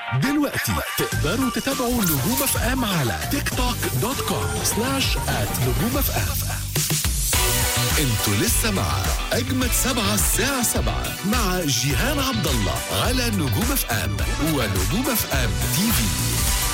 دلوقتي تقدروا تتابعوا نجوم اف ام على تيك توك دوت كوم سلاش ات نجوم اف ام انتوا لسه مع اجمد سبعة الساعة سبعة مع جيهان عبد الله على نجوم اف ام ونجوم اف ام تي في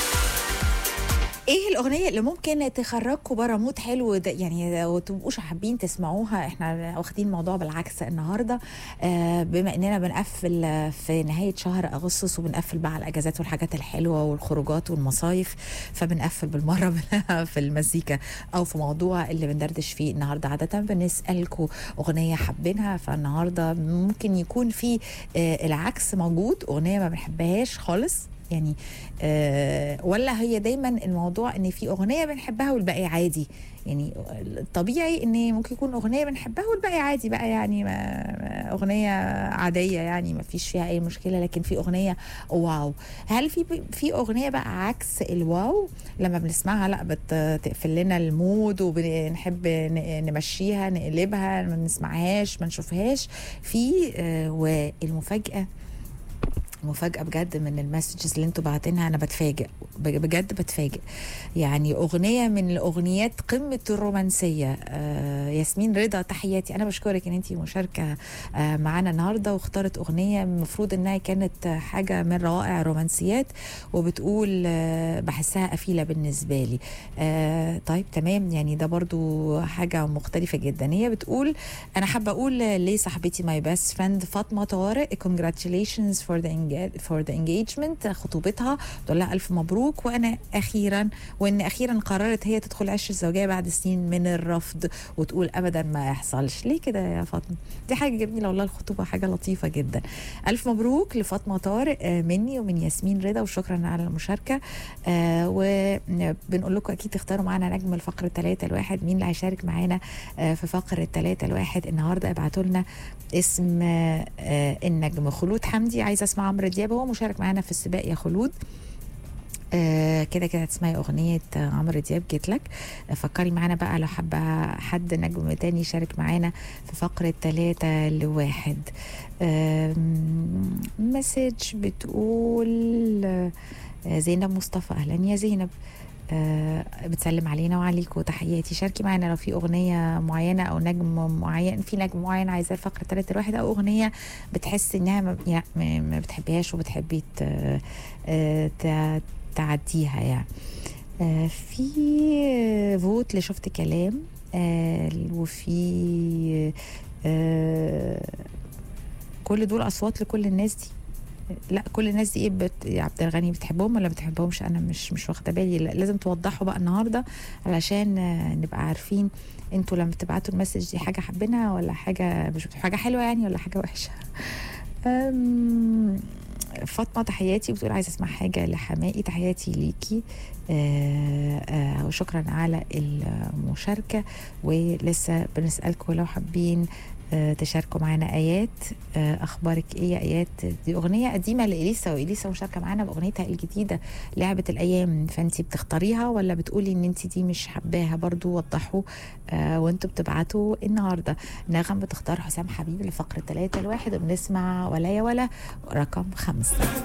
ايه الاغنيه اللي ممكن تخرجكم بره مود حلو ده يعني وتبقوش حابين تسمعوها احنا واخدين الموضوع بالعكس النهارده آه بما اننا بنقفل في نهايه شهر اغسطس وبنقفل بقى على الاجازات والحاجات الحلوه والخروجات والمصايف فبنقفل بالمره في المزيكا او في موضوع اللي بندردش فيه النهارده عاده بنسالكم اغنيه حابينها فالنهارده ممكن يكون في آه العكس موجود اغنيه ما بنحبهاش خالص يعني آه ولا هي دايما الموضوع ان في اغنيه بنحبها والباقي عادي يعني الطبيعي ان ممكن يكون اغنيه بنحبها والباقي عادي بقى يعني ما اغنيه عاديه يعني ما فيش فيها اي مشكله لكن في اغنيه واو هل في في اغنيه بقى عكس الواو لما بنسمعها لا بتقفل لنا المود وبنحب نمشيها نقلبها ما نسمعهاش ما نشوفهاش في آه والمفاجاه مفاجأة بجد من المسجز اللي انتوا بعتينها انا بتفاجئ بجد بتفاجئ يعني اغنية من الاغنيات قمة الرومانسية آه ياسمين رضا تحياتي انا بشكرك ان انت مشاركة آه معانا النهاردة واختارت اغنية المفروض انها كانت حاجة من روائع الرومانسيات وبتقول آه بحسها قفيلة بالنسبة لي آه طيب تمام يعني ده برضو حاجة مختلفة جدا هي بتقول انا حابة اقول ليه صاحبتي ماي بيست فريند فاطمة طارق congratulations for the فور ذا انجيجمنت خطوبتها تقول لها الف مبروك وانا اخيرا وان اخيرا قررت هي تدخل عش الزوجيه بعد سنين من الرفض وتقول ابدا ما يحصلش ليه كده يا فاطمه دي حاجه جميله والله الخطوبه حاجه لطيفه جدا الف مبروك لفاطمه طارق مني ومن ياسمين رضا وشكرا على المشاركه آه وبنقول لكم اكيد تختاروا معانا نجم الفقره الثلاثه الواحد مين اللي هيشارك معانا آه في فقره الثلاثه الواحد النهارده ابعتوا لنا اسم آه النجم خلود حمدي عايزه اسمع عمرو دياب هو مشارك معانا في السباق يا خلود آه كده كده هتسمعي اغنيه عمرو دياب جيت لك فكري معانا بقى لو حابه حد نجم تاني يشارك معانا في فقره ثلاثة لواحد آه مسج بتقول آه زينب مصطفى اهلا يا زينب آه بتسلم علينا وعليكم تحياتي شاركي معانا لو في اغنيه معينه او نجم معين في نجم معين عايزاه الفقره ثلاثة الواحد او اغنيه بتحس انها ما, يعني ما بتحبيهاش وبتحبي تعديها يعني آه في فوت لشفت كلام آه وفي كل دول اصوات لكل الناس دي لا كل الناس دي ايه بت... عبد الغني بتحبهم ولا بتحبهمش انا مش مش واخده بالي لازم توضحوا بقى النهارده علشان نبقى عارفين انتوا لما تبعتوا المسج دي حاجه حابينها ولا حاجه مش حاجه حلوه يعني ولا حاجه وحشه أم... فاطمه تحياتي بتقول عايزه اسمع حاجه لحمائي تحياتي ليكي آه آه وشكرا على المشاركه ولسه بنسالكم لو حابين آه تشاركوا معانا ايات آه اخبارك ايه يا ايات دي اغنيه قديمه لاليسا واليسا مشاركه معانا باغنيتها الجديده لعبه الايام فانت بتختاريها ولا بتقولي ان انت دي مش حباها برضو وضحوا آه وانتوا بتبعتوا النهارده نغم بتختار حسام حبيب لفقره ثلاثة الواحد وبنسمع ولا يا ولا رقم خمسة